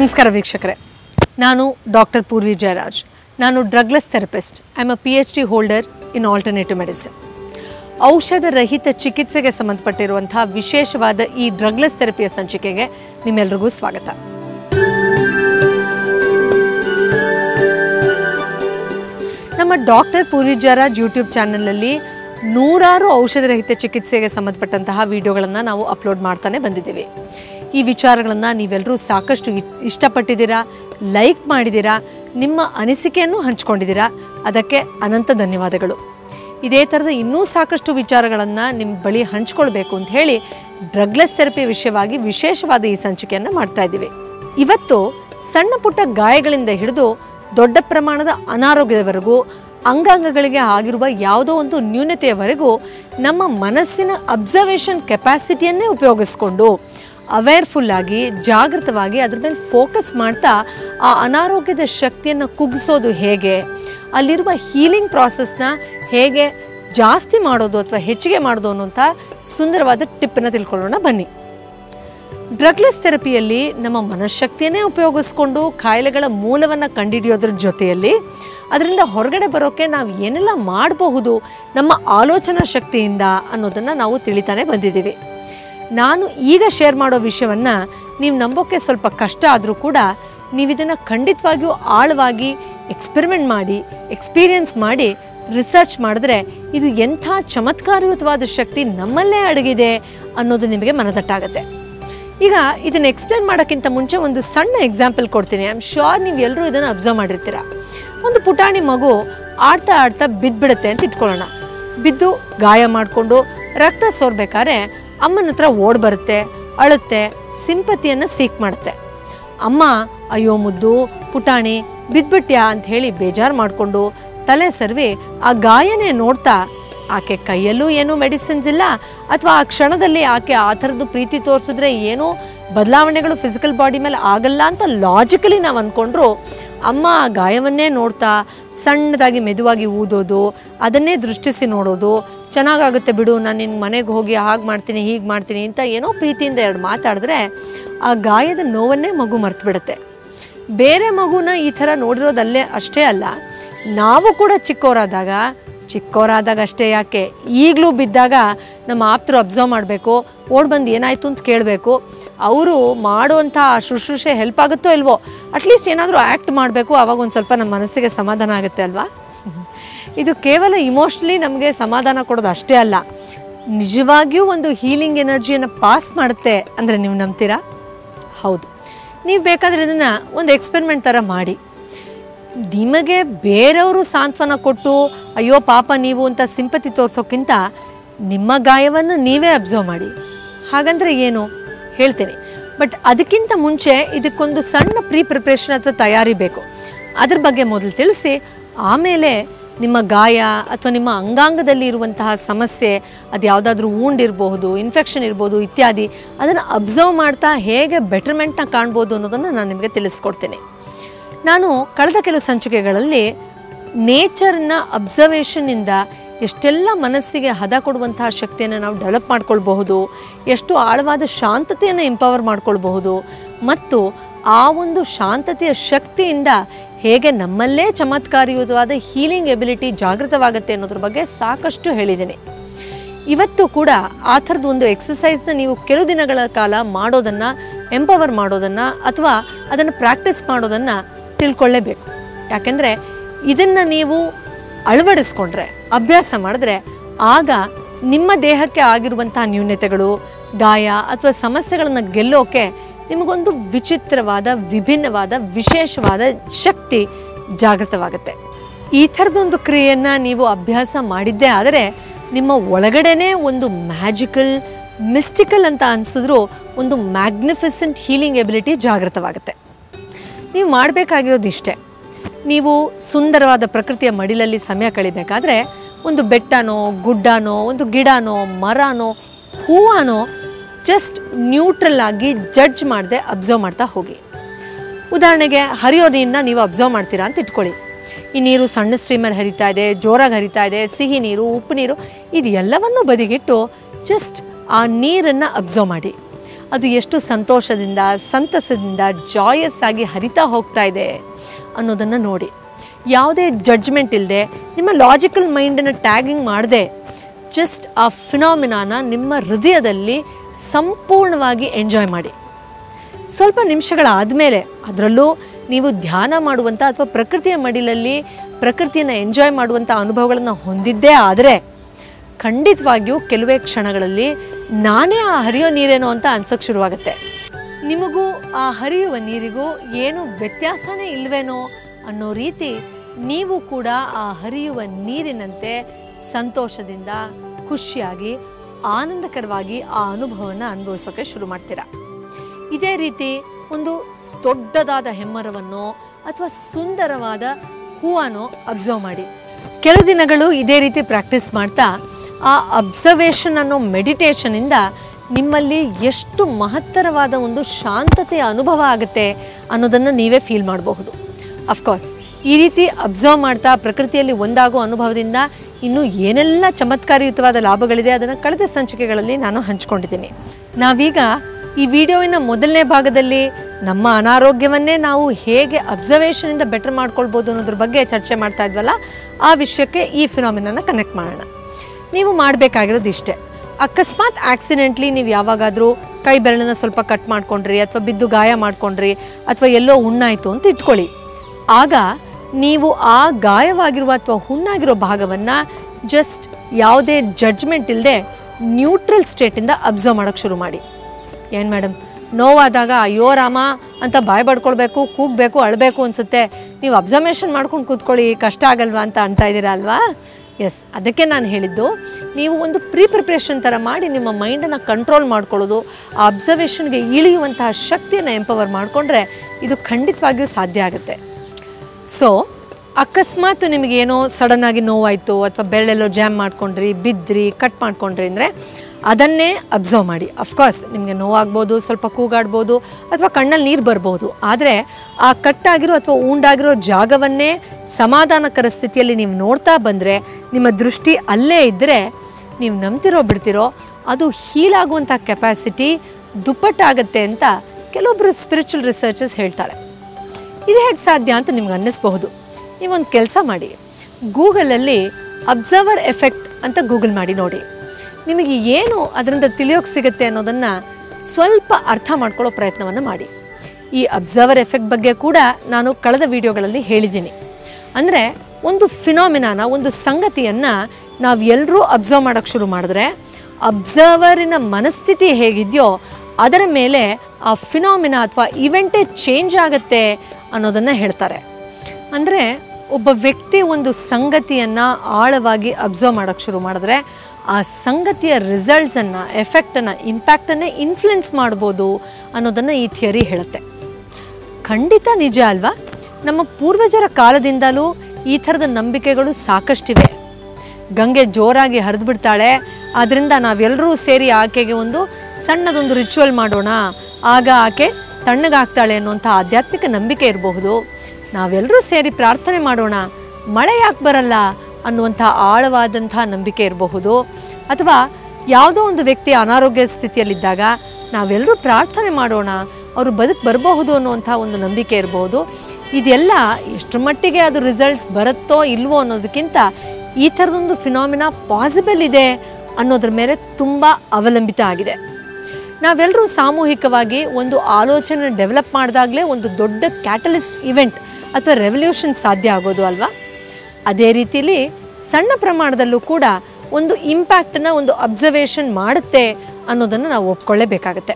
ನಮಸ್ಕಾರ ವೀಕ್ಷಕರೇ ನಾನು ಡಾಕ್ಟರ್ ಪೂರ್ವಿ ಜಯರಾಜ್ ನಾನು drugless therapist I am a P H D holder in alternative medicine ಔಷಧ ರಹಿತ ಚಿಕಿತ್ಸೆಗೆ ಸಂಬಂಧಪಟ್ಟಿರುವಂತಹ ವಿಶೇಷವಾದ ಈ ಡ್ರಗ್ಲೆಸ್ ಥೆರಪಿಯ ಸಂಚಿಕೆಗೆ ನಿಮ್ಮೆಲ್ರಿಗೂ ಸ್ವಾಗತ ನಮ್ಮ ಡಾಕ್ಟರ್ ಪೂರ್ವಿ ಜಯರಾಜ್ ಯೂಟ್ಯೂಬ್ ಚಾನಲಲ್ಲಿ ನೂರಾರು ಔಷಧರಹಿತ ಚಿಕಿತ್ಸೆಗೆ ಸಂಬಂಧಪಟ್ಟಂತಹ ವಿಡಿಯೋಗಳನ್ನು ನಾವು ಅಪ್ಲೋಡ್ ಮಾಡ್ತಾನೆ ಬಂದಿದ್ದೀವಿ ಈ ವಿಚಾರಗಳನ್ನು ನೀವೆಲ್ಲರೂ ಸಾಕಷ್ಟು ಇ- ಇಷ್ಟಪಟ್ಟಿದ್ದೀರಾ ಲೈಕ್ ಮಾಡಿದ್ದೀರಾ ನಿಮ್ಮ ಅನಿಸಿಕೆಯನ್ನು ಹಂಚ್ಕೊಂಡಿದ್ದೀರಾ ಅದಕ್ಕೆ ಅನಂತ ಧನ್ಯವಾದಗಳು ಇದೇ ಥರದ ಇನ್ನೂ ಸಾಕಷ್ಟು ವಿಚಾರಗಳನ್ನು ನಿಮ್ಮ ಬಳಿ ಹಂಚ್ಕೊಳ್ಬೇಕು ಅಂತ ಹೇಳಿ ಡ್ರಗ್ಲೆಸ್ ಥೆರಪಿ ವಿಷಯವಾಗಿ ವಿಶೇಷವಾದ ಈ ಸಂಚಿಕೆಯನ್ನು ಮಾಡ್ತಾ ಇದ್ದೀವಿ ಇವತ್ತು ಸಣ್ಣ ಪುಟ್ಟ ಗಾಯಗಳಿಂದ ಹಿಡಿದು ದೊಡ್ಡ ಪ್ರಮಾಣದ ಅನಾರೋಗ್ಯದವರೆಗೂ ಅಂಗಾಂಗಗಳಿಗೆ ಆಗಿರುವ ಯಾವುದೋ ಒಂದು ನ್ಯೂನತೆಯವರೆಗೂ ನಮ್ಮ ಮನಸ್ಸಿನ ಅಬ್ಸರ್ವೇಷನ್ ಕೆಪಾಸಿಟಿಯನ್ನೇ ಉಪಯೋಗಿಸ್ಕೊಂಡು ಅವೇರ್ಫುಲ್ ಆಗಿ ಜಾಗೃತವಾಗಿ ಅದ್ರ ಮೇಲೆ ಫೋಕಸ್ ಮಾಡ್ತಾ ಆ ಅನಾರೋಗ್ಯದ ಶಕ್ತಿಯನ್ನು ಕುಗ್ಗಿಸೋದು ಹೇಗೆ ಅಲ್ಲಿರುವ ಹೀಲಿಂಗ್ ಪ್ರಾಸೆಸ್ನ ಹೇಗೆ ಜಾಸ್ತಿ ಮಾಡೋದು ಅಥವಾ ಹೆಚ್ಚಿಗೆ ಮಾಡೋದು ಅನ್ನುವಂಥ ಸುಂದರವಾದ ಟಿಪ್ಪನ್ನು ತಿಳ್ಕೊಳ್ಳೋಣ ಬನ್ನಿ ಡ್ರಗ್ಲೆಸ್ ಥೆರಪಿಯಲ್ಲಿ ನಮ್ಮ ಮನಃಶಕ್ತಿಯನ್ನೇ ಉಪಯೋಗಿಸ್ಕೊಂಡು ಕಾಯಿಲೆಗಳ ಮೂಲವನ್ನು ಕಂಡುಹಿಡಿಯೋದ್ರ ಜೊತೆಯಲ್ಲಿ ಅದರಿಂದ ಹೊರಗಡೆ ಬರೋಕ್ಕೆ ನಾವು ಏನೆಲ್ಲ ಮಾಡಬಹುದು ನಮ್ಮ ಆಲೋಚನಾ ಶಕ್ತಿಯಿಂದ ಅನ್ನೋದನ್ನು ನಾವು ತಿಳಿತಾನೆ ಬಂದಿದ್ದೀವಿ ನಾನು ಈಗ ಶೇರ್ ಮಾಡೋ ವಿಷಯವನ್ನು ನೀವು ನಂಬೋಕ್ಕೆ ಸ್ವಲ್ಪ ಕಷ್ಟ ಆದರೂ ಕೂಡ ನೀವು ಇದನ್ನು ಖಂಡಿತವಾಗಿಯೂ ಆಳವಾಗಿ ಎಕ್ಸ್ಪೆರಿಮೆಂಟ್ ಮಾಡಿ ಎಕ್ಸ್ಪೀರಿಯನ್ಸ್ ಮಾಡಿ ರಿಸರ್ಚ್ ಮಾಡಿದ್ರೆ ಇದು ಎಂಥ ಚಮತ್ಕಾರಯುತವಾದ ಶಕ್ತಿ ನಮ್ಮಲ್ಲೇ ಅಡಗಿದೆ ಅನ್ನೋದು ನಿಮಗೆ ಮನದಟ್ಟಾಗತ್ತೆ ಈಗ ಇದನ್ನ ಎಕ್ಸ್ಪ್ಲೇನ್ ಮಾಡೋಕ್ಕಿಂತ ಮುಂಚೆ ಒಂದು ಸಣ್ಣ ಎಕ್ಸಾಂಪಲ್ ಕೊಡ್ತೀನಿ ಐ ಆಮ್ ಶೋರ್ ನೀವು ಎಲ್ಲರೂ ಇದನ್ನು ಅಬ್ಸರ್ವ್ ಮಾಡಿರ್ತೀರ ಒಂದು ಪುಟಾಣಿ ಮಗು ಆಡ್ತಾ ಆಡ್ತಾ ಬಿದ್ದುಬಿಡುತ್ತೆ ಅಂತ ಇಟ್ಕೊಳ್ಳೋಣ ಬಿದ್ದು ಗಾಯ ಮಾಡಿಕೊಂಡು ರಕ್ತ ಸೋರ್ಬೇಕಾದ್ರೆ ಅಮ್ಮನ ಹತ್ರ ಓಡ್ ಬರುತ್ತೆ ಅಳುತ್ತೆ ಸಿಂಪತಿಯನ್ನು ಸೀಕ್ ಮಾಡುತ್ತೆ ಅಮ್ಮ ಅಯ್ಯೋ ಮುದ್ದು ಪುಟಾಣಿ ಬಿದ್ಬಿಟ್ಯಾ ಅಂತ ಹೇಳಿ ಬೇಜಾರು ಮಾಡಿಕೊಂಡು ತಲೆ ಸರ್ವಿ ಆ ಗಾಯನೇ ನೋಡ್ತಾ ಆಕೆ ಕೈಯಲ್ಲೂ ಏನೂ ಮೆಡಿಸಿನ್ಸ್ ಇಲ್ಲ ಅಥವಾ ಆ ಕ್ಷಣದಲ್ಲಿ ಆಕೆ ಆ ಥರದ್ದು ಪ್ರೀತಿ ತೋರಿಸಿದ್ರೆ ಏನೂ ಬದಲಾವಣೆಗಳು ಫಿಸಿಕಲ್ ಬಾಡಿ ಮೇಲೆ ಆಗಲ್ಲ ಅಂತ ಲಾಜಿಕಲಿ ನಾವು ಅಂದ್ಕೊಂಡ್ರು ಅಮ್ಮ ಆ ಗಾಯವನ್ನೇ ನೋಡ್ತಾ ಸಣ್ಣದಾಗಿ ಮೆದುವಾಗಿ ಊದೋದು ಅದನ್ನೇ ದೃಷ್ಟಿಸಿ ನೋಡೋದು ಚೆನ್ನಾಗಾಗುತ್ತೆ ಬಿಡು ನಾನು ನಿನ್ನ ಮನೆಗೆ ಹೋಗಿ ಹಾಗೆ ಮಾಡ್ತೀನಿ ಹೀಗೆ ಮಾಡ್ತೀನಿ ಅಂತ ಏನೋ ಪ್ರೀತಿಯಿಂದ ಎರಡು ಮಾತಾಡಿದ್ರೆ ಆ ಗಾಯದ ನೋವನ್ನೇ ಮಗು ಮರ್ತು ಬಿಡುತ್ತೆ ಬೇರೆ ಮಗುನ ಈ ಥರ ನೋಡಿರೋದಲ್ಲೇ ಅಷ್ಟೇ ಅಲ್ಲ ನಾವು ಕೂಡ ಚಿಕ್ಕವರಾದಾಗ ಚಿಕ್ಕವರಾದಾಗ ಅಷ್ಟೇ ಯಾಕೆ ಈಗಲೂ ಬಿದ್ದಾಗ ನಮ್ಮ ಆಪ್ತರು ಅಬ್ಸರ್ವ್ ಮಾಡಬೇಕು ಓಡ್ ಬಂದು ಏನಾಯ್ತು ಅಂತ ಕೇಳಬೇಕು ಅವರು ಮಾಡುವಂಥ ಆ ಶುಶ್ರೂಷೆ ಹೆಲ್ಪ್ ಆಗುತ್ತೋ ಇಲ್ವೋ ಅಟ್ಲೀಸ್ಟ್ ಏನಾದರೂ ಆ್ಯಕ್ಟ್ ಮಾಡಬೇಕು ಆವಾಗ ಒಂದು ಸ್ವಲ್ಪ ನಮ್ಮ ಮನಸ್ಸಿಗೆ ಸಮಾಧಾನ ಆಗುತ್ತೆ ಅಲ್ವಾ ಇದು ಕೇವಲ ಇಮೋಷ್ನಲಿ ನಮಗೆ ಸಮಾಧಾನ ಕೊಡೋದು ಅಷ್ಟೇ ಅಲ್ಲ ನಿಜವಾಗಿಯೂ ಒಂದು ಹೀಲಿಂಗ್ ಎನರ್ಜಿಯನ್ನು ಪಾಸ್ ಮಾಡುತ್ತೆ ಅಂದರೆ ನೀವು ನಂಬ್ತೀರಾ ಹೌದು ನೀವು ಬೇಕಾದರೆ ಇದನ್ನು ಒಂದು ಎಕ್ಸ್ಪೆರಿಮೆಂಟ್ ಥರ ಮಾಡಿ ನಿಮಗೆ ಬೇರೆಯವರು ಸಾಂತ್ವನ ಕೊಟ್ಟು ಅಯ್ಯೋ ಪಾಪ ನೀವು ಅಂತ ಸಿಂಪತಿ ತೋರಿಸೋಕ್ಕಿಂತ ನಿಮ್ಮ ಗಾಯವನ್ನು ನೀವೇ ಅಬ್ಸರ್ವ್ ಮಾಡಿ ಹಾಗಂದ್ರೆ ಏನು ಹೇಳ್ತೀನಿ ಬಟ್ ಅದಕ್ಕಿಂತ ಮುಂಚೆ ಇದಕ್ಕೊಂದು ಸಣ್ಣ ಪ್ರೀ ಪ್ರಿಪ್ರೇಷನ್ ಅಥವಾ ತಯಾರಿ ಬೇಕು ಅದ್ರ ಬಗ್ಗೆ ಮೊದಲು ತಿಳಿಸಿ ಆಮೇಲೆ ನಿಮ್ಮ ಗಾಯ ಅಥವಾ ನಿಮ್ಮ ಅಂಗಾಂಗದಲ್ಲಿ ಇರುವಂತಹ ಸಮಸ್ಯೆ ಅದು ಯಾವುದಾದ್ರೂ ವೂಂಡ್ ಇರಬಹುದು ಇನ್ಫೆಕ್ಷನ್ ಇರ್ಬೋದು ಇತ್ಯಾದಿ ಅದನ್ನು ಅಬ್ಸರ್ವ್ ಮಾಡ್ತಾ ಹೇಗೆ ಬೆಟರ್ಮೆಂಟ್ನ ಕಾಣ್ಬೋದು ಅನ್ನೋದನ್ನು ನಾನು ನಿಮಗೆ ತಿಳಿಸ್ಕೊಡ್ತೀನಿ ನಾನು ಕಳೆದ ಕೆಲವು ಸಂಚಿಕೆಗಳಲ್ಲಿ ನೇಚರ್ನ ಅಬ್ಸರ್ವೇಷನ್ನಿಂದ ಎಷ್ಟೆಲ್ಲ ಮನಸ್ಸಿಗೆ ಹದ ಕೊಡುವಂತಹ ಶಕ್ತಿಯನ್ನು ನಾವು ಡೆವಲಪ್ ಮಾಡ್ಕೊಳ್ಬಹುದು ಎಷ್ಟು ಆಳವಾದ ಶಾಂತತೆಯನ್ನು ಎಂಪವರ್ ಮಾಡ್ಕೊಳ್ಬಹುದು ಮತ್ತು ಆ ಒಂದು ಶಾಂತತೆಯ ಶಕ್ತಿಯಿಂದ ಹೇಗೆ ನಮ್ಮಲ್ಲೇ ಚಮತ್ಕಾರಿಯುತವಾದ ಹೀಲಿಂಗ್ ಎಬಿಲಿಟಿ ಜಾಗೃತವಾಗುತ್ತೆ ಅನ್ನೋದ್ರ ಬಗ್ಗೆ ಸಾಕಷ್ಟು ಹೇಳಿದ್ದೀನಿ ಇವತ್ತು ಕೂಡ ಆ ಥರದ್ದು ಒಂದು ಎಕ್ಸಸೈಸ್ನ ನೀವು ಕೆಲವು ದಿನಗಳ ಕಾಲ ಮಾಡೋದನ್ನು ಎಂಪವರ್ ಮಾಡೋದನ್ನು ಅಥವಾ ಅದನ್ನು ಪ್ರಾಕ್ಟೀಸ್ ಮಾಡೋದನ್ನು ತಿಳ್ಕೊಳ್ಳೇಬೇಕು ಯಾಕೆಂದರೆ ಇದನ್ನು ನೀವು ಅಳವಡಿಸ್ಕೊಂಡ್ರೆ ಅಭ್ಯಾಸ ಮಾಡಿದ್ರೆ ಆಗ ನಿಮ್ಮ ದೇಹಕ್ಕೆ ಆಗಿರುವಂತಹ ನ್ಯೂನತೆಗಳು ಗಾಯ ಅಥವಾ ಸಮಸ್ಯೆಗಳನ್ನು ಗೆಲ್ಲೋಕೆ ನಿಮಗೊಂದು ವಿಚಿತ್ರವಾದ ವಿಭಿನ್ನವಾದ ವಿಶೇಷವಾದ ಶಕ್ತಿ ಜಾಗೃತವಾಗುತ್ತೆ ಈ ಥರದೊಂದು ಕ್ರಿಯೆಯನ್ನು ನೀವು ಅಭ್ಯಾಸ ಮಾಡಿದ್ದೇ ಆದರೆ ನಿಮ್ಮ ಒಳಗಡೆನೇ ಒಂದು ಮ್ಯಾಜಿಕಲ್ ಮಿಸ್ಟಿಕಲ್ ಅಂತ ಅನಿಸಿದ್ರು ಒಂದು ಮ್ಯಾಗ್ನಿಫಿಸೆಂಟ್ ಹೀಲಿಂಗ್ ಎಬಿಲಿಟಿ ಜಾಗೃತವಾಗುತ್ತೆ ನೀವು ಮಾಡಬೇಕಾಗಿರೋದು ಇಷ್ಟೇ ನೀವು ಸುಂದರವಾದ ಪ್ರಕೃತಿಯ ಮಡಿಲಲ್ಲಿ ಸಮಯ ಕಳಿಬೇಕಾದ್ರೆ ಒಂದು ಬೆಟ್ಟನೋ ಗುಡ್ಡನೋ ಒಂದು ಗಿಡನೋ ಮರನೋ ಹೂವನೋ ಜಸ್ಟ್ ನ್ಯೂಟ್ರಲ್ ಆಗಿ ಜಡ್ಜ್ ಮಾಡದೆ ಅಬ್ಸರ್ವ್ ಮಾಡ್ತಾ ಹೋಗಿ ಉದಾಹರಣೆಗೆ ಹರಿಯೋ ನೀರನ್ನ ನೀವು ಅಬ್ಸರ್ವ್ ಮಾಡ್ತೀರಾ ಅಂತ ಇಟ್ಕೊಳ್ಳಿ ಈ ನೀರು ಸಣ್ಣ ಸ್ಟ್ರೀಮಲ್ಲಿ ಹರಿತಾ ಇದೆ ಜೋರಾಗಿ ಹರಿತಾ ಇದೆ ಸಿಹಿ ನೀರು ಉಪ್ಪು ನೀರು ಇದು ಎಲ್ಲವನ್ನೂ ಬದಿಗಿಟ್ಟು ಜಸ್ಟ್ ಆ ನೀರನ್ನು ಅಬ್ಸರ್ವ್ ಮಾಡಿ ಅದು ಎಷ್ಟು ಸಂತೋಷದಿಂದ ಸಂತಸದಿಂದ ಜಾಯಸ್ ಆಗಿ ಹರಿತಾ ಹೋಗ್ತಾ ಇದೆ ಅನ್ನೋದನ್ನು ನೋಡಿ ಯಾವುದೇ ಜಡ್ಜ್ಮೆಂಟ್ ಇಲ್ಲದೆ ನಿಮ್ಮ ಲಾಜಿಕಲ್ ಮೈಂಡನ್ನು ಟ್ಯಾಗಿಂಗ್ ಮಾಡದೆ ಜಸ್ಟ್ ಆ ಫಿನಾಮಿನಾನ ನಿಮ್ಮ ಹೃದಯದಲ್ಲಿ ಸಂಪೂರ್ಣವಾಗಿ ಎಂಜಾಯ್ ಮಾಡಿ ಸ್ವಲ್ಪ ನಿಮಿಷಗಳಾದಮೇಲೆ ಅದರಲ್ಲೂ ನೀವು ಧ್ಯಾನ ಮಾಡುವಂಥ ಅಥವಾ ಪ್ರಕೃತಿಯ ಮಡಿಲಲ್ಲಿ ಪ್ರಕೃತಿಯನ್ನು ಎಂಜಾಯ್ ಮಾಡುವಂಥ ಅನುಭವಗಳನ್ನು ಹೊಂದಿದ್ದೇ ಆದರೆ ಖಂಡಿತವಾಗಿಯೂ ಕೆಲವೇ ಕ್ಷಣಗಳಲ್ಲಿ ನಾನೇ ಆ ಹರಿಯೋ ನೀರೇನೋ ಅಂತ ಅನ್ಸೋಕ್ಕೆ ಶುರುವಾಗುತ್ತೆ ನಿಮಗೂ ಆ ಹರಿಯುವ ನೀರಿಗೂ ಏನು ವ್ಯತ್ಯಾಸನೇ ಇಲ್ವೇನೋ ಅನ್ನೋ ರೀತಿ ನೀವು ಕೂಡ ಆ ಹರಿಯುವ ನೀರಿನಂತೆ ಸಂತೋಷದಿಂದ ಖುಷಿಯಾಗಿ ಆನಂದಕರವಾಗಿ ಆ ಅನುಭವನ ಅನುಭವಿಸೋಕೆ ಶುರು ಮಾಡ್ತೀರಾ ಇದೇ ರೀತಿ ಒಂದು ದೊಡ್ಡದಾದ ಹೆಮ್ಮರವನ್ನು ಅಥವಾ ಸುಂದರವಾದ ಹೂವನ್ನು ಅಬ್ಸರ್ವ್ ಮಾಡಿ ಕೆಲವು ದಿನಗಳು ಇದೇ ರೀತಿ ಪ್ರಾಕ್ಟೀಸ್ ಮಾಡ್ತಾ ಆ ಅಬ್ಸರ್ವೇಷನ್ ಅನ್ನೋ ಮೆಡಿಟೇಷನಿಂದ ನಿಮ್ಮಲ್ಲಿ ಎಷ್ಟು ಮಹತ್ತರವಾದ ಒಂದು ಶಾಂತತೆಯ ಅನುಭವ ಆಗುತ್ತೆ ಅನ್ನೋದನ್ನು ನೀವೇ ಫೀಲ್ ಮಾಡಬಹುದು ಅಫ್ಕೋರ್ಸ್ ಈ ರೀತಿ ಅಬ್ಸರ್ವ್ ಮಾಡ್ತಾ ಪ್ರಕೃತಿಯಲ್ಲಿ ಒಂದಾಗೋ ಅನುಭವದಿಂದ ಇನ್ನು ಏನೆಲ್ಲ ಚಮತ್ಕಾರಯುತವಾದ ಲಾಭಗಳಿದೆ ಅದನ್ನು ಕಳೆದ ಸಂಚಿಕೆಗಳಲ್ಲಿ ನಾನು ಹಂಚ್ಕೊಂಡಿದ್ದೀನಿ ನಾವೀಗ ಈ ವಿಡಿಯೋವಿನ ಮೊದಲನೇ ಭಾಗದಲ್ಲಿ ನಮ್ಮ ಅನಾರೋಗ್ಯವನ್ನೇ ನಾವು ಹೇಗೆ ಅಬ್ಸರ್ವೇಷನಿಂದ ಬೆಟರ್ ಮಾಡ್ಕೊಳ್ಬೋದು ಅನ್ನೋದ್ರ ಬಗ್ಗೆ ಚರ್ಚೆ ಮಾಡ್ತಾ ಇದ್ವಲ್ಲ ಆ ವಿಷಯಕ್ಕೆ ಈ ಫಿನಾಮಿನನ್ನ ಕನೆಕ್ಟ್ ಮಾಡೋಣ ನೀವು ಮಾಡಬೇಕಾಗಿರೋದು ಇಷ್ಟೇ ಅಕಸ್ಮಾತ್ ಆಕ್ಸಿಡೆಂಟ್ಲಿ ನೀವು ಯಾವಾಗಾದರೂ ಕೈ ಬೆರಳನ್ನ ಸ್ವಲ್ಪ ಕಟ್ ಮಾಡ್ಕೊಂಡ್ರಿ ಅಥವಾ ಬಿದ್ದು ಗಾಯ ಮಾಡ್ಕೊಂಡ್ರಿ ಅಥವಾ ಎಲ್ಲೋ ಹುಣ್ಣಾಯಿತು ಅಂತ ಇಟ್ಕೊಳ್ಳಿ ಆಗ ನೀವು ಆ ಗಾಯವಾಗಿರುವ ಅಥವಾ ಹುಣ್ಣಾಗಿರೋ ಭಾಗವನ್ನು ಜಸ್ಟ್ ಯಾವುದೇ ಜಡ್ಜ್ಮೆಂಟ್ ಇಲ್ಲದೆ ನ್ಯೂಟ್ರಲ್ ಸ್ಟೇಟಿಂದ ಅಬ್ಸರ್ವ್ ಮಾಡೋಕ್ಕೆ ಶುರು ಮಾಡಿ ಏನು ಮೇಡಮ್ ನೋವಾದಾಗ ಅಯ್ಯೋ ರಾಮ ಅಂತ ಬಾಯ್ ಬಡ್ಕೊಳ್ಬೇಕು ಕೂಗಬೇಕು ಅಳಬೇಕು ಅನಿಸುತ್ತೆ ನೀವು ಅಬ್ಸರ್ವೇಷನ್ ಮಾಡ್ಕೊಂಡು ಕೂತ್ಕೊಳ್ಳಿ ಕಷ್ಟ ಆಗಲ್ವಾ ಅಂತ ಅಂತಾ ಇದ್ದೀರಾ ಅಲ್ವಾ ಎಸ್ ಅದಕ್ಕೆ ನಾನು ಹೇಳಿದ್ದು ನೀವು ಒಂದು ಪ್ರೀ ಪ್ರಿಪ್ರೇಷನ್ ಥರ ಮಾಡಿ ನಿಮ್ಮ ಮೈಂಡನ್ನು ಕಂಟ್ರೋಲ್ ಮಾಡ್ಕೊಳ್ಳೋದು ಆ ಅಬ್ಸರ್ವೇಷನ್ಗೆ ಇಳಿಯುವಂತಹ ಶಕ್ತಿಯನ್ನು ಎಂಪವರ್ ಮಾಡಿಕೊಂಡ್ರೆ ಇದು ಖಂಡಿತವಾಗಿಯೂ ಸಾಧ್ಯ ಆಗುತ್ತೆ ಸೊ ಅಕಸ್ಮಾತ್ ನಿಮಗೇನೋ ಸಡನ್ನಾಗಿ ನೋವಾಯಿತು ಅಥವಾ ಬೆರಳೆಲ್ಲೋ ಜಾಮ್ ಮಾಡ್ಕೊಂಡ್ರಿ ಬಿದ್ದ್ರಿ ಕಟ್ ಮಾಡ್ಕೊಂಡ್ರಿ ಅಂದರೆ ಅದನ್ನೇ ಅಬ್ಸರ್ವ್ ಮಾಡಿ ಅಫ್ಕೋರ್ಸ್ ನಿಮಗೆ ನೋವಾಗ್ಬೋದು ಸ್ವಲ್ಪ ಕೂಗಾಡ್ಬೋದು ಅಥವಾ ಕಣ್ಣಲ್ಲಿ ನೀರು ಬರ್ಬೋದು ಆದರೆ ಆ ಕಟ್ಟಾಗಿರೋ ಅಥವಾ ಉಂಡಾಗಿರೋ ಜಾಗವನ್ನೇ ಸಮಾಧಾನಕರ ಸ್ಥಿತಿಯಲ್ಲಿ ನೀವು ನೋಡ್ತಾ ಬಂದರೆ ನಿಮ್ಮ ದೃಷ್ಟಿ ಅಲ್ಲೇ ಇದ್ದರೆ ನೀವು ನಂಬ್ತಿರೋ ಬಿಡ್ತಿರೋ ಅದು ಹೀಲ್ ಆಗುವಂಥ ಕೆಪಾಸಿಟಿ ದುಪ್ಪಟ್ಟಾಗತ್ತೆ ಅಂತ ಕೆಲವೊಬ್ಬರು ಸ್ಪಿರಿಚುವಲ್ ರಿಸರ್ಚರ್ಸ್ ಹೇಳ್ತಾರೆ ಇದು ಹೇಗೆ ಸಾಧ್ಯ ಅಂತ ನಿಮ್ಗೆ ಅನ್ನಿಸ್ಬಹುದು ನೀವೊಂದು ಕೆಲಸ ಮಾಡಿ ಗೂಗಲಲ್ಲಿ ಅಬ್ಸರ್ವರ್ ಎಫೆಕ್ಟ್ ಅಂತ ಗೂಗಲ್ ಮಾಡಿ ನೋಡಿ ನಿಮಗೆ ಏನು ಅದರಿಂದ ತಿಳಿಯೋಕೆ ಸಿಗುತ್ತೆ ಅನ್ನೋದನ್ನು ಸ್ವಲ್ಪ ಅರ್ಥ ಮಾಡ್ಕೊಳ್ಳೋ ಪ್ರಯತ್ನವನ್ನು ಮಾಡಿ ಈ ಅಬ್ಸರ್ವರ್ ಎಫೆಕ್ಟ್ ಬಗ್ಗೆ ಕೂಡ ನಾನು ಕಳೆದ ವಿಡಿಯೋಗಳಲ್ಲಿ ಹೇಳಿದ್ದೀನಿ ಅಂದರೆ ಒಂದು ಫಿನಾಮಿನಾನ ಒಂದು ಸಂಗತಿಯನ್ನು ನಾವು ಎಲ್ಲರೂ ಅಬ್ಸರ್ವ್ ಮಾಡೋಕ್ಕೆ ಶುರು ಮಾಡಿದ್ರೆ ಅಬ್ಸರ್ವರಿನ ಮನಸ್ಥಿತಿ ಹೇಗಿದೆಯೋ ಅದರ ಮೇಲೆ ಆ ಫಿನಾಮಿನಾ ಅಥವಾ ಇವೆಂಟೇ ಚೇಂಜ್ ಆಗುತ್ತೆ ಅನ್ನೋದನ್ನು ಹೇಳ್ತಾರೆ ಅಂದರೆ ಒಬ್ಬ ವ್ಯಕ್ತಿ ಒಂದು ಸಂಗತಿಯನ್ನು ಆಳವಾಗಿ ಅಬ್ಸರ್ವ್ ಮಾಡೋಕ್ಕೆ ಶುರು ಮಾಡಿದ್ರೆ ಆ ಸಂಗತಿಯ ರಿಸಲ್ಟ್ಸನ್ನು ಎಫೆಕ್ಟನ್ನು ಇಂಪ್ಯಾಕ್ಟನ್ನೇ ಇನ್ಫ್ಲುಯೆನ್ಸ್ ಮಾಡ್ಬೋದು ಅನ್ನೋದನ್ನು ಈ ಥಿಯರಿ ಹೇಳುತ್ತೆ ಖಂಡಿತ ನಿಜ ಅಲ್ವಾ ನಮ್ಮ ಪೂರ್ವಜರ ಕಾಲದಿಂದಲೂ ಈ ಥರದ ನಂಬಿಕೆಗಳು ಸಾಕಷ್ಟಿವೆ ಗಂಗೆ ಜೋರಾಗಿ ಹರಿದು ಬಿಡ್ತಾಳೆ ಅದರಿಂದ ನಾವೆಲ್ಲರೂ ಸೇರಿ ಆಕೆಗೆ ಒಂದು ಸಣ್ಣದೊಂದು ರಿಚುವಲ್ ಮಾಡೋಣ ಆಗ ಆಕೆ ತಣ್ಣಗಾಗ್ತಾಳೆ ಅನ್ನುವಂಥ ಆಧ್ಯಾತ್ಮಿಕ ನಂಬಿಕೆ ಇರಬಹುದು ನಾವೆಲ್ಲರೂ ಸೇರಿ ಪ್ರಾರ್ಥನೆ ಮಾಡೋಣ ಮಳೆ ಯಾಕೆ ಬರಲ್ಲ ಅನ್ನುವಂಥ ಆಳವಾದಂಥ ನಂಬಿಕೆ ಇರಬಹುದು ಅಥವಾ ಯಾವುದೋ ಒಂದು ವ್ಯಕ್ತಿ ಅನಾರೋಗ್ಯ ಸ್ಥಿತಿಯಲ್ಲಿದ್ದಾಗ ನಾವೆಲ್ಲರೂ ಪ್ರಾರ್ಥನೆ ಮಾಡೋಣ ಅವರು ಬದುಕು ಬರಬಹುದು ಅನ್ನುವಂಥ ಒಂದು ನಂಬಿಕೆ ಇರಬಹುದು ಇದೆಲ್ಲ ಎಷ್ಟು ಮಟ್ಟಿಗೆ ಅದು ರಿಸಲ್ಟ್ಸ್ ಬರುತ್ತೋ ಇಲ್ವೋ ಅನ್ನೋದಕ್ಕಿಂತ ಈ ಥರದೊಂದು ಫಿನಾಮಿನಾ ಪಾಸಿಬಲ್ ಇದೆ ಅನ್ನೋದ್ರ ಮೇಲೆ ತುಂಬ ಅವಲಂಬಿತ ಆಗಿದೆ ನಾವೆಲ್ಲರೂ ಸಾಮೂಹಿಕವಾಗಿ ಒಂದು ಆಲೋಚನೆ ಡೆವಲಪ್ ಮಾಡಿದಾಗಲೇ ಒಂದು ದೊಡ್ಡ ಕ್ಯಾಟಲಿಸ್ಟ್ ಇವೆಂಟ್ ಅಥವಾ ರೆವಲ್ಯೂಷನ್ ಸಾಧ್ಯ ಆಗೋದು ಅಲ್ವಾ ಅದೇ ರೀತಿಲಿ ಸಣ್ಣ ಪ್ರಮಾಣದಲ್ಲೂ ಕೂಡ ಒಂದು ಇಂಪ್ಯಾಕ್ಟನ್ನ ಒಂದು ಅಬ್ಸರ್ವೇಷನ್ ಮಾಡುತ್ತೆ ಅನ್ನೋದನ್ನು ನಾವು ಒಪ್ಕೊಳ್ಳೇಬೇಕಾಗತ್ತೆ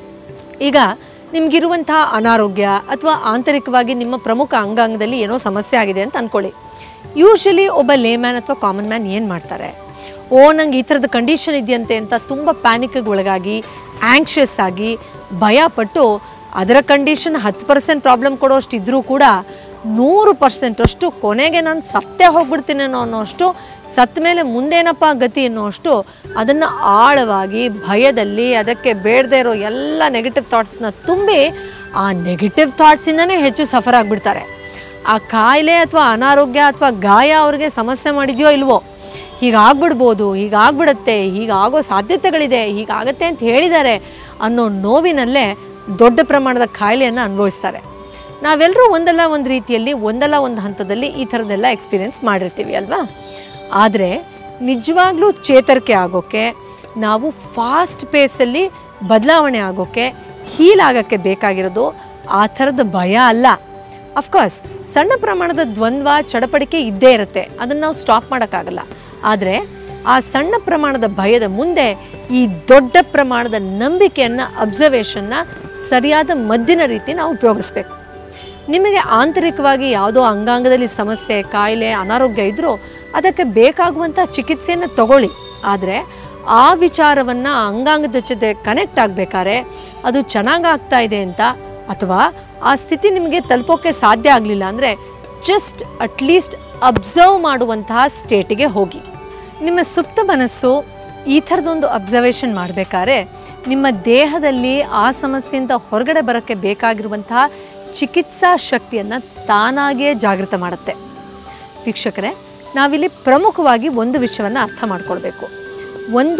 ಈಗ ನಿಮಗಿರುವಂತಹ ಅನಾರೋಗ್ಯ ಅಥವಾ ಆಂತರಿಕವಾಗಿ ನಿಮ್ಮ ಪ್ರಮುಖ ಅಂಗಾಂಗದಲ್ಲಿ ಏನೋ ಸಮಸ್ಯೆ ಆಗಿದೆ ಅಂತ ಅಂದ್ಕೊಳ್ಳಿ ಯೂಶಲಿ ಒಬ್ಬ ಲೇಮ್ಯಾನ್ ಅಥವಾ ಕಾಮನ್ ಮ್ಯಾನ್ ಏನು ಮಾಡ್ತಾರೆ ಓ ನಂಗೆ ಈ ಥರದ ಕಂಡೀಷನ್ ಇದೆಯಂತೆ ಅಂತ ತುಂಬ ಪ್ಯಾನಿಕ್ಗೆ ಒಳಗಾಗಿ ಆ್ಯಂಕ್ಷಿಯಸ್ ಆಗಿ ಭಯಪಟ್ಟು ಅದರ ಕಂಡೀಷನ್ ಹತ್ತು ಪರ್ಸೆಂಟ್ ಪ್ರಾಬ್ಲಮ್ ಕೊಡೋಷ್ಟು ಇದ್ದರೂ ಕೂಡ ನೂರು ಪರ್ಸೆಂಟ್ ಅಷ್ಟು ಕೊನೆಗೆ ನಾನು ಸತ್ತೇ ಹೋಗ್ಬಿಡ್ತೀನೇನೋ ಅನ್ನೋಷ್ಟು ಸತ್ತ ಮೇಲೆ ಮುಂದೇನಪ್ಪ ಗತಿ ಅನ್ನೋಷ್ಟು ಅದನ್ನು ಆಳವಾಗಿ ಭಯದಲ್ಲಿ ಅದಕ್ಕೆ ಬೇಡದೇ ಇರೋ ಎಲ್ಲ ನೆಗೆಟಿವ್ ಥಾಟ್ಸ್ನ ತುಂಬಿ ಆ ನೆಗೆಟಿವ್ ಥಾಟ್ಸಿಂದನೇ ಹೆಚ್ಚು ಸಫರ್ ಆಗಿಬಿಡ್ತಾರೆ ಆ ಕಾಯಿಲೆ ಅಥವಾ ಅನಾರೋಗ್ಯ ಅಥವಾ ಗಾಯ ಅವ್ರಿಗೆ ಸಮಸ್ಯೆ ಮಾಡಿದೆಯೋ ಇಲ್ವೋ ಹೀಗಾಗ್ಬಿಡ್ಬೋದು ಹೀಗಾಗ್ಬಿಡತ್ತೆ ಹೀಗಾಗೋ ಸಾಧ್ಯತೆಗಳಿದೆ ಹೀಗಾಗತ್ತೆ ಅಂತ ಹೇಳಿದ್ದಾರೆ ಅನ್ನೋ ನೋವಿನಲ್ಲೇ ದೊಡ್ಡ ಪ್ರಮಾಣದ ಕಾಯಿಲೆಯನ್ನು ಅನುಭವಿಸ್ತಾರೆ ನಾವೆಲ್ಲರೂ ಒಂದಲ್ಲ ಒಂದು ರೀತಿಯಲ್ಲಿ ಒಂದಲ್ಲ ಒಂದು ಹಂತದಲ್ಲಿ ಈ ಥರದ್ದೆಲ್ಲ ಎಕ್ಸ್ಪೀರಿಯೆನ್ಸ್ ಮಾಡಿರ್ತೀವಿ ಅಲ್ವಾ ಆದರೆ ನಿಜವಾಗ್ಲೂ ಚೇತರಿಕೆ ಆಗೋಕ್ಕೆ ನಾವು ಫಾಸ್ಟ್ ಪೇಸಲ್ಲಿ ಬದಲಾವಣೆ ಆಗೋಕ್ಕೆ ಹೀಲ್ ಆಗೋಕ್ಕೆ ಬೇಕಾಗಿರೋದು ಆ ಥರದ ಭಯ ಅಲ್ಲ ಅಫ್ಕೋರ್ಸ್ ಸಣ್ಣ ಪ್ರಮಾಣದ ದ್ವಂದ್ವ ಚಡಪಡಿಕೆ ಇದ್ದೇ ಇರುತ್ತೆ ಅದನ್ನು ನಾವು ಸ್ಟಾಪ್ ಮಾಡೋಕ್ಕಾಗಲ್ಲ ಆದರೆ ಆ ಸಣ್ಣ ಪ್ರಮಾಣದ ಭಯದ ಮುಂದೆ ಈ ದೊಡ್ಡ ಪ್ರಮಾಣದ ನಂಬಿಕೆಯನ್ನು ಅಬ್ಸರ್ವೇಷನ್ನ ಸರಿಯಾದ ಮದ್ದಿನ ರೀತಿ ನಾವು ಉಪಯೋಗಿಸ್ಬೇಕು ನಿಮಗೆ ಆಂತರಿಕವಾಗಿ ಯಾವುದೋ ಅಂಗಾಂಗದಲ್ಲಿ ಸಮಸ್ಯೆ ಕಾಯಿಲೆ ಅನಾರೋಗ್ಯ ಇದ್ದರೂ ಅದಕ್ಕೆ ಬೇಕಾಗುವಂಥ ಚಿಕಿತ್ಸೆಯನ್ನು ತಗೊಳ್ಳಿ ಆದರೆ ಆ ವಿಚಾರವನ್ನು ಅಂಗಾಂಗದ ಜೊತೆ ಕನೆಕ್ಟ್ ಆಗಬೇಕಾದ್ರೆ ಅದು ಚೆನ್ನಾಗಿ ಆಗ್ತಾ ಇದೆ ಅಂತ ಅಥವಾ ಆ ಸ್ಥಿತಿ ನಿಮಗೆ ತಲುಪೋಕ್ಕೆ ಸಾಧ್ಯ ಆಗಲಿಲ್ಲ ಅಂದರೆ ಜಸ್ಟ್ ಅಟ್ಲೀಸ್ಟ್ ಅಬ್ಸರ್ವ್ ಮಾಡುವಂತಹ ಸ್ಟೇಟಿಗೆ ಹೋಗಿ ನಿಮ್ಮ ಸುಪ್ತ ಮನಸ್ಸು ಈ ಥರದೊಂದು ಅಬ್ಸರ್ವೇಷನ್ ಮಾಡಬೇಕಾದ್ರೆ ನಿಮ್ಮ ದೇಹದಲ್ಲಿ ಆ ಸಮಸ್ಯೆಯಿಂದ ಹೊರಗಡೆ ಬರೋಕ್ಕೆ ಬೇಕಾಗಿರುವಂತಹ ಚಿಕಿತ್ಸಾ ಶಕ್ತಿಯನ್ನು ತಾನಾಗಿಯೇ ಜಾಗೃತ ಮಾಡುತ್ತೆ ವೀಕ್ಷಕರೇ ನಾವಿಲ್ಲಿ ಪ್ರಮುಖವಾಗಿ ಒಂದು ವಿಷಯವನ್ನು ಅರ್ಥ ಮಾಡ್ಕೊಳ್ಬೇಕು ಒಂದು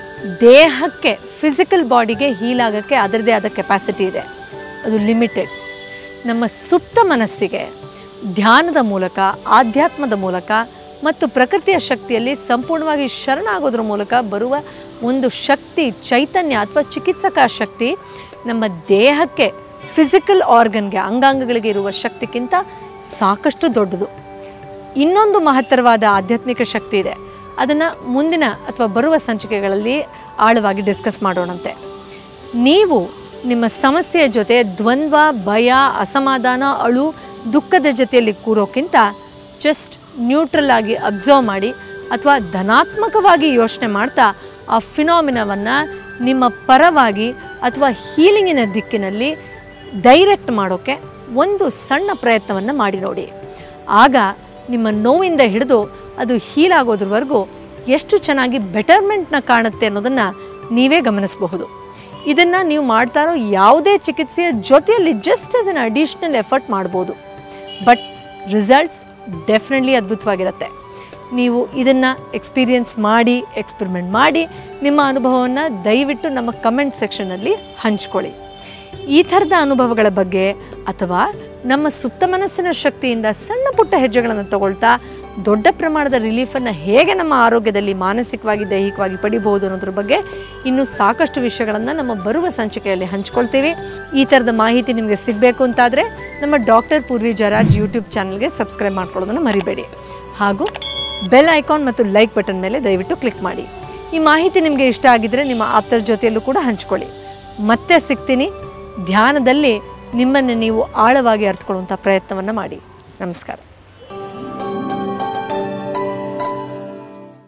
ದೇಹಕ್ಕೆ ಫಿಸಿಕಲ್ ಬಾಡಿಗೆ ಹೀಲ್ ಆಗೋಕ್ಕೆ ಅದರದೇ ಆದ ಕೆಪಾಸಿಟಿ ಇದೆ ಅದು ಲಿಮಿಟೆಡ್ ನಮ್ಮ ಸುಪ್ತ ಮನಸ್ಸಿಗೆ ಧ್ಯಾನದ ಮೂಲಕ ಆಧ್ಯಾತ್ಮದ ಮೂಲಕ ಮತ್ತು ಪ್ರಕೃತಿಯ ಶಕ್ತಿಯಲ್ಲಿ ಸಂಪೂರ್ಣವಾಗಿ ಶರಣಾಗೋದ್ರ ಮೂಲಕ ಬರುವ ಒಂದು ಶಕ್ತಿ ಚೈತನ್ಯ ಅಥವಾ ಚಿಕಿತ್ಸಕ ಶಕ್ತಿ ನಮ್ಮ ದೇಹಕ್ಕೆ ಫಿಸಿಕಲ್ ಆರ್ಗನ್ಗೆ ಅಂಗಾಂಗಗಳಿಗೆ ಇರುವ ಶಕ್ತಿಗಿಂತ ಸಾಕಷ್ಟು ದೊಡ್ಡದು ಇನ್ನೊಂದು ಮಹತ್ತರವಾದ ಆಧ್ಯಾತ್ಮಿಕ ಶಕ್ತಿ ಇದೆ ಅದನ್ನು ಮುಂದಿನ ಅಥವಾ ಬರುವ ಸಂಚಿಕೆಗಳಲ್ಲಿ ಆಳವಾಗಿ ಡಿಸ್ಕಸ್ ಮಾಡೋಣಂತೆ ನೀವು ನಿಮ್ಮ ಸಮಸ್ಯೆಯ ಜೊತೆ ದ್ವಂದ್ವ ಭಯ ಅಸಮಾಧಾನ ಅಳು ದುಃಖದ ಜೊತೆಯಲ್ಲಿ ಕೂರೋಕ್ಕಿಂತ ಜಸ್ಟ್ ನ್ಯೂಟ್ರಲ್ ಆಗಿ ಅಬ್ಸರ್ವ್ ಮಾಡಿ ಅಥವಾ ಧನಾತ್ಮಕವಾಗಿ ಯೋಚನೆ ಮಾಡ್ತಾ ಆ ಫಿನಾಮಿನವನ್ನು ನಿಮ್ಮ ಪರವಾಗಿ ಅಥವಾ ಹೀಲಿಂಗಿನ ದಿಕ್ಕಿನಲ್ಲಿ ಡೈರೆಕ್ಟ್ ಮಾಡೋಕ್ಕೆ ಒಂದು ಸಣ್ಣ ಪ್ರಯತ್ನವನ್ನು ಮಾಡಿ ನೋಡಿ ಆಗ ನಿಮ್ಮ ನೋವಿಂದ ಹಿಡಿದು ಅದು ಹೀಲ್ ಆಗೋದ್ರವರೆಗೂ ಎಷ್ಟು ಚೆನ್ನಾಗಿ ಬೆಟರ್ಮೆಂಟ್ನ ಕಾಣುತ್ತೆ ಅನ್ನೋದನ್ನು ನೀವೇ ಗಮನಿಸಬಹುದು ಇದನ್ನು ನೀವು ಮಾಡ್ತಾ ಇರೋ ಯಾವುದೇ ಚಿಕಿತ್ಸೆಯ ಜೊತೆಯಲ್ಲಿ just as an additional effort ಮಾಡ್ಬೋದು ಬಟ್ ರಿಸಲ್ಟ್ಸ್ ಡೆಫಿನೆಟ್ಲಿ ಅದ್ಭುತವಾಗಿರುತ್ತೆ ನೀವು ಇದನ್ನು ಎಕ್ಸ್ಪೀರಿಯನ್ಸ್ ಮಾಡಿ ಎಕ್ಸ್ಪೆರಿಮೆಂಟ್ ಮಾಡಿ ನಿಮ್ಮ ಅನುಭವವನ್ನು ದಯವಿಟ್ಟು ನಮ್ಮ ಕಮೆಂಟ್ ಸೆಕ್ಷನಲ್ಲಿ ಹಂಚ್ಕೊಳ್ಳಿ ಈ ಥರದ ಅನುಭವಗಳ ಬಗ್ಗೆ ಅಥವಾ ನಮ್ಮ ಸುತ್ತ ಮನಸ್ಸಿನ ಶಕ್ತಿಯಿಂದ ಸಣ್ಣ ಪುಟ್ಟ ಹೆಜ್ಜೆಗಳನ್ನು ತಗೊಳ್ತಾ ದೊಡ್ಡ ಪ್ರಮಾಣದ ರಿಲೀಫನ್ನು ಹೇಗೆ ನಮ್ಮ ಆರೋಗ್ಯದಲ್ಲಿ ಮಾನಸಿಕವಾಗಿ ದೈಹಿಕವಾಗಿ ಪಡಿಬಹುದು ಅನ್ನೋದ್ರ ಬಗ್ಗೆ ಇನ್ನೂ ಸಾಕಷ್ಟು ವಿಷಯಗಳನ್ನು ನಮ್ಮ ಬರುವ ಸಂಚಿಕೆಯಲ್ಲಿ ಹಂಚ್ಕೊಳ್ತೀವಿ ಈ ಥರದ ಮಾಹಿತಿ ನಿಮಗೆ ಸಿಗಬೇಕು ಅಂತಾದರೆ ನಮ್ಮ ಡಾಕ್ಟರ್ ಪೂರ್ವಿ ಜರಾಜ್ ಯೂಟ್ಯೂಬ್ ಚಾನಲ್ಗೆ ಸಬ್ಸ್ಕ್ರೈಬ್ ಮಾಡ್ಕೊಳ್ಳೋದನ್ನು ಮರಿಬೇಡಿ ಹಾಗೂ ಬೆಲ್ ಐಕಾನ್ ಮತ್ತು ಲೈಕ್ ಬಟನ್ ಮೇಲೆ ದಯವಿಟ್ಟು ಕ್ಲಿಕ್ ಮಾಡಿ ಈ ಮಾಹಿತಿ ನಿಮಗೆ ಇಷ್ಟ ಆಗಿದ್ದರೆ ನಿಮ್ಮ ಆಪ್ತರ ಜೊತೆಯಲ್ಲೂ ಕೂಡ ಹಂಚ್ಕೊಳ್ಳಿ ಮತ್ತೆ ಸಿಗ್ತೀನಿ ಧ್ಯಾನದಲ್ಲಿ ನಿಮ್ಮನ್ನು ನೀವು ಆಳವಾಗಿ ಅರ್ಥಕೊಳ್ಳುವಂಥ ಪ್ರಯತ್ನವನ್ನು ಮಾಡಿ ನಮಸ್ಕಾರ